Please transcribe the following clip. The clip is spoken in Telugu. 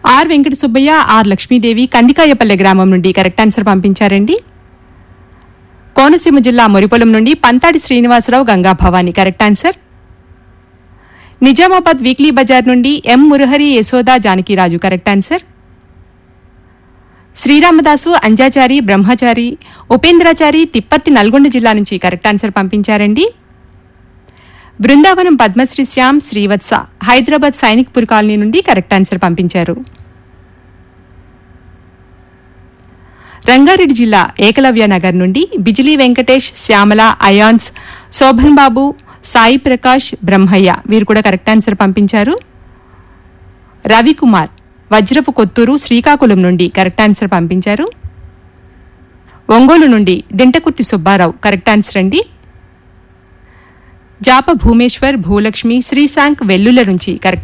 ఆర్ వెంకట సుబ్బయ్య ఆర్ లక్ష్మీదేవి కందికాయపల్లె గ్రామం నుండి కరెక్ట్ ఆన్సర్ పంపించారండి కోనసీమ జిల్లా మొరిపొలం నుండి Panthadi Srinivasa Rao Ganga Bhavani correct answer Nizamabad weekly bazaar నుండి M Murahari Yashoda Janakiraju correct answer Sriramadasu Anjachari Brahmachari Upendrachari Thipparthi Nalgonda జిల్లా నుంచి కరెక్ట్ ఆన్సర్ పంపించారండి బృందావనం పద్మశ్రీ శ్యామ్ శ్రీవత్స హైదరాబాద్ సైనిక్పూర్ కాలనీ నుండి కరెక్ట్ ఆన్సర్ పంపించారు రంగారెడ్డి జిల్లా ఏకలవ్య నగర్ నుండి బిజిలీ వెంకటేష్ శ్యామల అయాన్స్ శోభన్ బాబు సాయి ప్రకాష్ బ్రహ్మయ్య వీరు కూడా కరెక్ట్ ఆన్సర్ పంపించారు రవికుమార్ వజ్రపు కొత్తూరు శ్రీకాకుళం నుండి కరెక్ట్ ఆన్సర్ పంపించారు ఒంగోలు నుండి దింటకుర్తి సుబ్బారావు కరెక్ట్ ఆన్సర్ అండి జాప భూమేశ్వర్ భూలక్ష్మి శ్రీశాంక్ వెల్లుల నుంచి కరెక్ట్